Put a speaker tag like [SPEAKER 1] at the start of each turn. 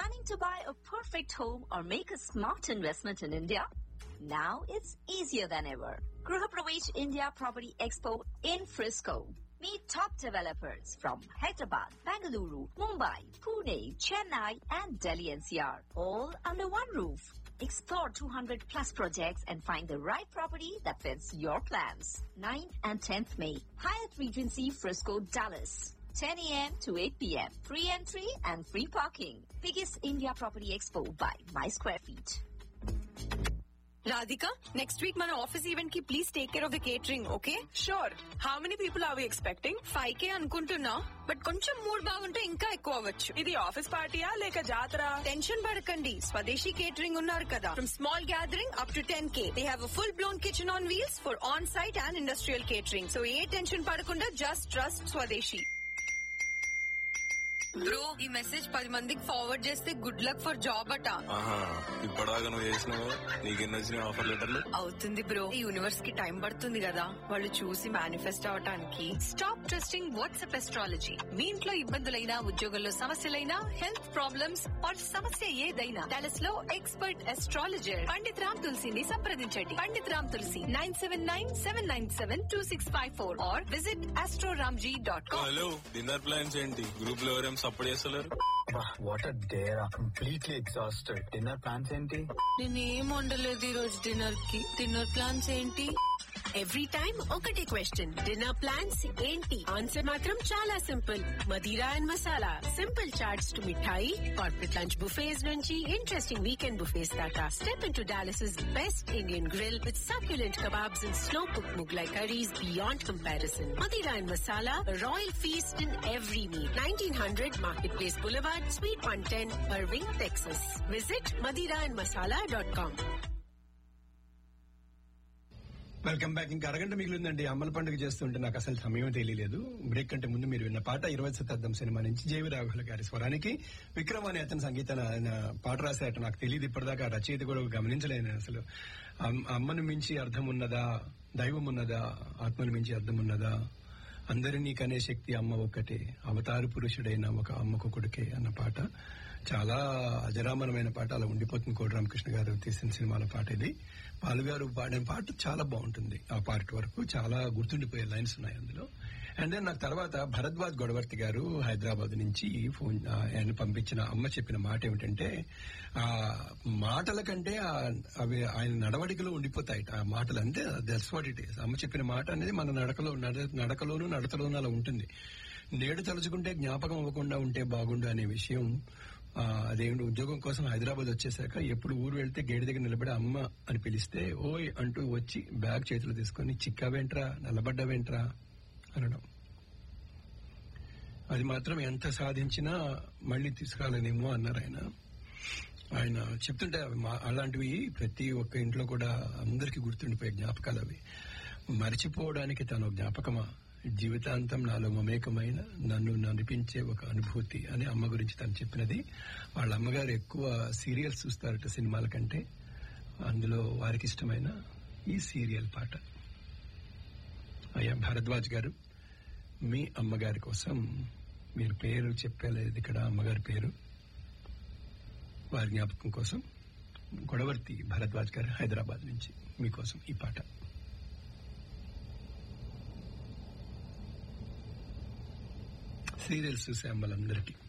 [SPEAKER 1] Planning to buy a perfect home or make a smart investment in India? Now it's easier than ever. Gruha Pravesh India Property Expo in Frisco. Meet top developers from Hyderabad, Bangalore, Mumbai, Pune, Chennai, and Delhi NCR, all under one roof. Explore 200 plus projects and find the right property that fits your plans. 9th and 10th May, Hyatt Regency Frisco, Dallas. 10 a.m. to 8 p.m. Free entry and free parking. Biggest India Property Expo by My Square Feet.
[SPEAKER 2] Radhika, next week మన office event కి please take care of the catering okay
[SPEAKER 3] sure how many people are we expecting
[SPEAKER 2] five K అనుకుంటున్నా but కొంచెం mood బాగుంటే ఇంకా ఎక్కువ అవ్వచ్చు
[SPEAKER 3] ఇది office పార్టీయా లేక జాతర
[SPEAKER 2] టెన్షన్ పడకండి స్వదేశీ కేటరింగ్ ఉన్నారు కదా from small gathering up to ten K they have full blown kitchen on wheels for on site and industrial catering so ఏ టెన్షన్ పడకుండా జస్ట్ ట్రస్ట్ స్వదేశీ బ్రో ఈ మెసేజ్ పది మందికి ఫార్వర్డ్ చేస్తే గుడ్ లక్ ఫర్ జాబ్ అట
[SPEAKER 4] ఆహా ఇప్పటిదాకా నువ్వు చేసినావు నీకెన్ని వచ్చినాయి ఆఫర్ లెటర్లు
[SPEAKER 2] అవుతుంది బ్రో ఈ యూనివర్స్ కి టైం పడుతుంది కదా వాళ్ళు చూసి మేనిఫెస్ట్ అవటానికి స్టాప్ ట్రస్టింగ్ వాట్సాప్ ఎస్ట్రాలజీ మీ ఇంట్లో ఇబ్బందులైనా ఉద్యోగంలో సమస్యలైనా హెల్త్ ప్రాబ్లమ్స్ ఆర్ సమస్య ఏదైనా డాలస్ లో ఎక్స్పర్ట్ ఎస్ట్రాలజర్ పండిత్ రామ్ తులసిని సంప్రదించండి Pandit Ram Tulasi nine seven nine seven nine seven two six five four or visit astroramji dot com
[SPEAKER 4] hello dinner plans ఏంటి గ్రూప్ లో ఎవరేం సపోర్ట్ చేస్తలేరు
[SPEAKER 5] what a day completely exhausted dinner plans ఏంటి
[SPEAKER 2] నేనేం వండలేదు ఈ రోజు డిన్నర్ కి డిన్నర్ ప్లాన్స్ ఏంటి
[SPEAKER 6] ఎవ్రీ టైమ్ ఒకటే క్వశ్చన్ డిన్నర్ ప్లాన్స్ ఏంటి ఆన్సర్ మాత్రం చాలా simple Madira and Masala simple chaats to mithai corporate lunch buffets నుంచి ఇంట్రెస్టింగ్ వీకెండ్ బుఫేస్ దాకా step in to Dallas best Indian grill with succulent kebabs and slow cooked Mughlai curries beyond comparison. Madira and Masala, a royal feast in every meal. 1900 Marketplace Boulevard, Suite 110, Irving, Texas. Visit madiraandmasala.com.
[SPEAKER 7] Welcome back ఇంకా అరగంట మిగిలిందండి అమ్మల పండుగ చేస్తుంటే నాకు అసలు సమయం తెలియలేదు break కంటే ముందు మీరు విన్న పాట ఇరవై శతాబ్దం సినిమా నుంచి జేవి రాఘుల గారి స్వరానికి విక్రమ్ అనే అతని సంగీతాన్ని ఆయన పాట రాసేట నాకు తెలియదు ఇప్పటిదాకా రచయిత కూడా గమనించలేను అసలు అమ్- అమ్మను మించి అర్థం ఉన్నదా దైవం ఉన్నదా ఆత్మను మించి అర్థం ఉన్నదా అందరినీ కనే శక్తి అమ్మ ఒక్కటే అవతారు పురుషుడైన ఒక అమ్మకు కొడుకే అన్న పాట చాలా అజరామరమైన పాట అలా ఉండిపోతుంది కోటి రామకృష్ణ గారు తీసిన సినిమాల పాట ఇది పాలుగారు పాడిన పాట చాలా బాగుంటుంది ఆ పార్ట్ వరకు చాలా గుర్తుండిపోయే లైన్స్ ఉన్నాయి అందులో అండ్ దెన్ నాకు తర్వాత భరద్వాజ్ గొడవర్తి గారు హైదరాబాద్ నుంచి ఫోన్ ఆ, ఆయన పంపించిన అమ్మ చెప్పిన మాట ఏమిటంటే ఆ మాటల కంటే ఆ- అవి ఆయన నడవడికలో ఉండిపోతాయి ఆ మాటలు అంటే దట్స్ వాట్ ఇట్ ఈస్ అమ్మ చెప్పిన మాట అనేది మన నడకలో నడ- నడకలోను నడతలోను అలా ఉంటుంది నేడు తలుచుకుంటే జ్ఞాపకం అవ్వకుండా ఉంటే బాగుండు అనే విషయం ఆ, అదేమిటి ఉద్యోగం కోసం హైదరాబాద్ వచ్చేసాక ఎప్పుడు ఊరు వెళ్తే గేట్ దగ్గర నిలబడి అమ్మ అని పిలిస్తే ఓయ్ అంటూ వచ్చి బ్యాగ్ చేతులు తీసుకొని చిక్కావేంట్రా నల్లబడ్డావేంట్రా అనడం అది మాత్రం ఎంత సాధించినా మళ్ళీ తీసుకురాలేనేమో అన్నారు ఆయన ఆయన చెప్తుంటే అవి మా- అలాంటివి ప్రతి ఒక్క ఇంట్లో కూడా అందరికీ గుర్తుండిపోయే జ్ఞాపకాలు అవి మర్చిపోవడానికి తను జ్ఞాపకమా జీవితాంతం నాలో మమేకమైన నన్ను నడిపించే ఒక అనుభూతి అని అమ్మ గురించి తను చెప్పినది వాళ్ళ అమ్మగారు ఎక్కువ సీరియల్స్ చూస్తారట సినిమాల కంటే అందులో వారికి ఇష్టమైన ఈ సీరియల్ పాట అయ్యా భరద్వాజ్ గారు మీ అమ్మగారి కోసం మీరు పేరు చెప్పలేదు ఇక్కడ అమ్మగారి పేరు వారి జ్ఞాపకం కోసం గొడవర్తి భరద్వాజ్ గారు హైదరాబాద్ నుంచి మీకోసం ఈ పాట సీరియల్స్ చూసే అమ్మలందరికీ